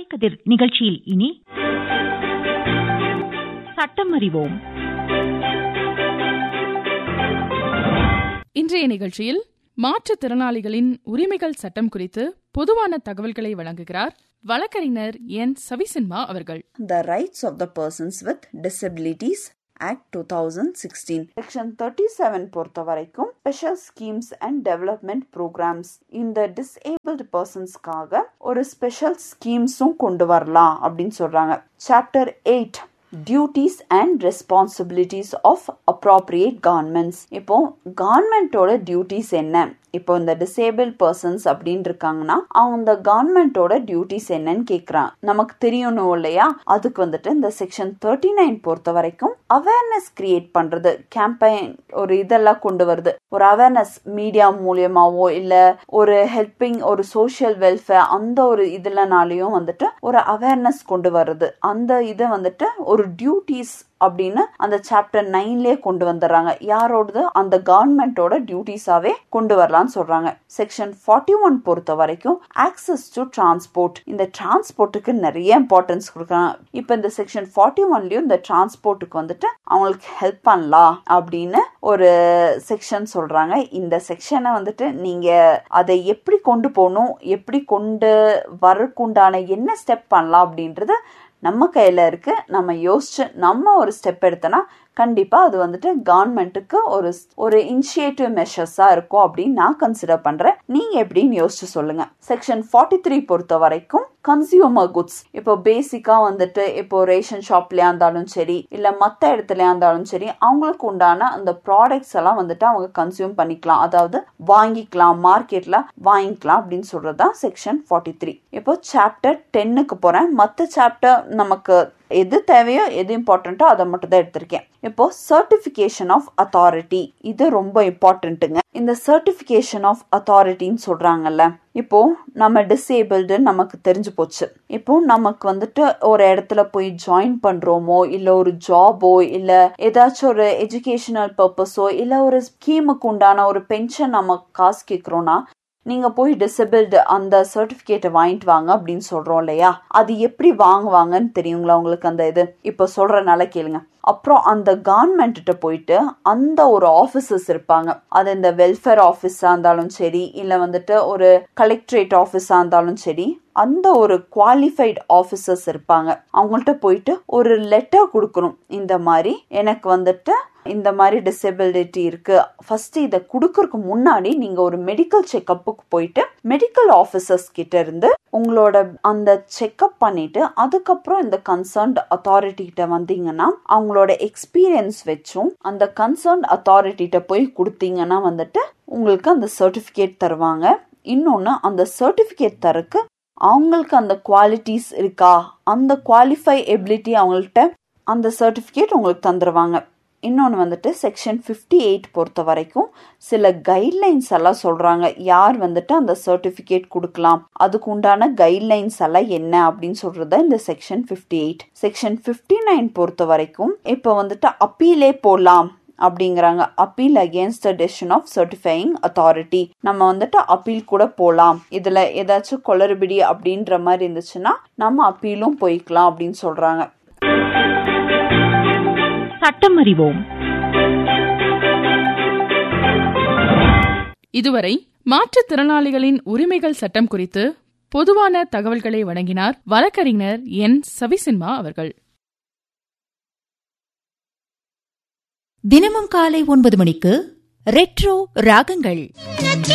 அலைக்கதிர் நிகழ்ச்சியில் இனி சட்டம் அறிவோம் இன்றைய நிகழ்ச்சியில் மாற்றுத்திறனாளிகளின் உரிமைகள் சட்டம் குறித்து பொதுவான தகவல்களை வழங்குகிறார் வழக்கறிஞர் என் சவிசின்மா அவர்கள் The Rights of the Persons with Disabilities Act 2016 section 37 பொறுத்த வரைக்கும் special schemes and development programmes இந்த டிசேபிள்டு பர்சன்ஸ்க்காக ஒரு ஸ்பெஷல் ஸ்கீம்ஸும் கொண்டு வரலாம் அப்படின்னு சொல்றாங்க chapter eight duties and responsibilities of appropriate governments இப்போ கவர்மெண்டோட டியூட்டிஸ் என்ன இப்போ இந்த டிசேபிள் பர்சன்ஸ் அப்படின்னு இருக்காங்கன்னா அவங்க கவர்மெண்டோட டியூட்டிஸ் என்னன்னு கேக்குறான் நமக்கு தெரியணும் இல்லையா அதுக்கு வந்துட்டு இந்த செக்ஷன் தேர்ட்டி நைன் பொறுத்த வரைக்கும் அவேர்னஸ் கிரியேட் பண்றது கேம்பெயின் ஒரு இதெல்லாம் கொண்டு வருது ஒரு அவேர்னஸ் மீடியா மூலியமாவோ இல்ல ஒரு ஹெல்பிங் ஒரு சோசியல் வெல்ஃபேர் அந்த ஒரு இதுலனாலையும் வந்துட்டு ஒரு அவேர்னஸ் கொண்டு வருது அந்த இதை வந்துட்டு ஒரு டியூட்டிஸ் அப்படின்னு அந்த சாப்டர் நைன்லயே கொண்டு வந்துடுறாங்க யாரோடது அந்த கவர்மெண்டோட டியூட்டிஸாவே கொண்டு வரலாம்னு சொல்றாங்க செக்ஷன் ஃபார்ட்டி ஒன் பொறுத்த வரைக்கும் ஆக்சஸ் டு டிரான்ஸ்போர்ட் இந்த டிரான்ஸ்போர்ட்டுக்கு நிறைய இம்பார்ட்டன்ஸ் கொடுக்குறாங்க இப்போ இந்த செக்ஷன் ஃபார்ட்டி ஒன்லயும் இந்த டிரான்ஸ்போர்ட்டுக்கு வந்துட்டு அவங்களுக்கு ஹெல்ப் பண்ணலாம் அப்படின்னு ஒரு செக்ஷன் சொல்றாங்க இந்த செக்ஷனை வந்துட்டு நீங்க அதை எப்படி கொண்டு போகணும் எப்படி கொண்டு வரக்குண்டான என்ன ஸ்டெப் பண்ணலாம் அப்படின்றது நம்ம கையில இருக்கு நம்ம யோசிச்சு நம்ம ஒரு ஸ்டெப் எடுத்தோன்னா கண்டிப்பா அது வந்துட்டு கவர்மெண்ட்டுக்கு ஒரு ஒரு இனிஷியேட்டிவ் மெஷர்ஸா இருக்கும் அப்படின்னு நான் கன்சிடர் பண்றேன் நீங்க எப்படின்னு யோசிச்சு சொல்லுங்க செக்ஷன் ஃபார்ட்டி த்ரீ பொறுத்த வரைக்கும் கன்சியூமர் குட்ஸ் இப்போ பேசிக்கா வந்துட்டு இப்போ ரேஷன் ஷாப்லயா இருந்தாலும் சரி இல்ல மத்த இடத்துலயா இருந்தாலும் சரி அவங்களுக்கு உண்டான அந்த ப்ராடக்ட்ஸ் எல்லாம் வந்துட்டு அவங்க கன்சியூம் பண்ணிக்கலாம் அதாவது வாங்கிக்கலாம் மார்க்கெட்ல வாங்கிக்கலாம் அப்படின்னு சொல்றதுதான் செக்ஷன் ஃபார்ட்டி த்ரீ இப்போ சாப்டர் டென்னுக்கு போறேன் மத்த சாப்டர் நமக்கு எது தேவையோ எது இம்பார்ட்டண்ட்டோ அதை மட்டும் தான் எடுத்திருக்கேன் இப்போ சர்டிபிகேஷன் ஆஃப் அத்தாரிட்டி இது ரொம்ப இம்பார்ட்டன்ட்டுங்க இந்த சர்டிபிகேஷன் ஆஃப் அத்தாரிட்டின்னு சொல்றாங்கல்ல இப்போ நம்ம டிசேபிள்டு நமக்கு தெரிஞ்சு போச்சு இப்போ நமக்கு வந்துட்டு ஒரு இடத்துல போய் ஜாயின் பண்றோமோ இல்ல ஒரு ஜாபோ இல்ல ஏதாச்சும் ஒரு எஜுகேஷனல் பர்பஸோ இல்ல ஒரு ஸ்கீமுக்கு உண்டான ஒரு பென்ஷன் நம்ம காசு கேட்குறோம்னா நீங்க போய் டிசபிள்டு அந்த சர்டிபிகேட்டை வாங்கிட்டு வாங்க அப்படின்னு சொல்றோம் இல்லையா அது எப்படி வாங்குவாங்கன்னு தெரியுங்களா உங்களுக்கு அந்த இது இப்ப சொல்றனால கேளுங்க அப்புறம் அந்த கவர்மெண்ட்ட போயிட்டு அந்த ஒரு ஆபீசர்ஸ் இருப்பாங்க அது இந்த வெல்ஃபேர் ஆஃபீஸா இருந்தாலும் சரி இல்ல வந்துட்டு ஒரு கலெக்டரேட் ஆஃபீஸா இருந்தாலும் சரி அந்த ஒரு குவாலிஃபைட் ஆஃபீஸர்ஸ் இருப்பாங்க அவங்கள்ட்ட போயிட்டு ஒரு லெட்டர் கொடுக்கணும் இந்த மாதிரி எனக்கு வந்துட்டு இந்த மாதிரி டிசபிலிட்டி இருக்கு ஃபர்ஸ்ட் இதை கொடுக்கறதுக்கு முன்னாடி நீங்க ஒரு மெடிக்கல் செக்கப்புக்கு போயிட்டு மெடிக்கல் ஆஃபீஸர்ஸ் கிட்ட இருந்து உங்களோட அந்த செக்அப் பண்ணிட்டு அதுக்கப்புறம் இந்த கன்சர்ன்ட் அத்தாரிட்டி கிட்ட வந்தீங்கன்னா அவங்களோட எக்ஸ்பீரியன்ஸ் வச்சும் அந்த கன்சர்ன்ட் அத்தாரிட்டிகிட்ட போய் கொடுத்தீங்கன்னா வந்துட்டு உங்களுக்கு அந்த சர்டிபிகேட் தருவாங்க இன்னொன்னு அந்த சர்டிபிகேட் தரக்கு அவங்களுக்கு அந்த குவாலிட்டிஸ் இருக்கா அந்த குவாலிஃபை எபிலிட்டி அவங்கள்ட்ட அந்த சர்டிஃபிகேட் உங்களுக்கு தந்துடுவாங்க இன்னொன்று வந்துட்டு செக்ஷன் ஃபிஃப்டி எயிட் பொறுத்த வரைக்கும் சில கைட்லைன்ஸ் எல்லாம் சொல்கிறாங்க யார் வந்துட்டு அந்த சர்டிஃபிகேட் கொடுக்கலாம் அதுக்கு உண்டான கைட்லைன்ஸ் எல்லாம் என்ன அப்படின்னு சொல்றது இந்த section fifty eight section fifty nine பொறுத்த வரைக்கும் இப்போ வந்துட்டு அப்பீலே போடலாம் அப்படிங்கிறாங்க appeal against the decision of certifying authority நம்ம வந்துட்டு அப்பீல் கூட போகலாம் இதுல ஏதாச்சும் கொளறுபடி அப்படின்ற மாதிரி இருந்துச்சுன்னா நம்ம அப்பீலும் போய்க்கலாம் அப்படின்னு சொல்றாங்க சட்டம் அறிவோம் இதுவரை மாற்றுத்திறனாளிகளின் உரிமைகள் சட்டம் குறித்து பொதுவான தகவல்களை வழங்கினார் வழக்கறிஞர் என் சவிசின்மா அவர்கள் தினமும் காலை ஒன்பது மணிக்கு ரெட்ரோ ராகங்கள்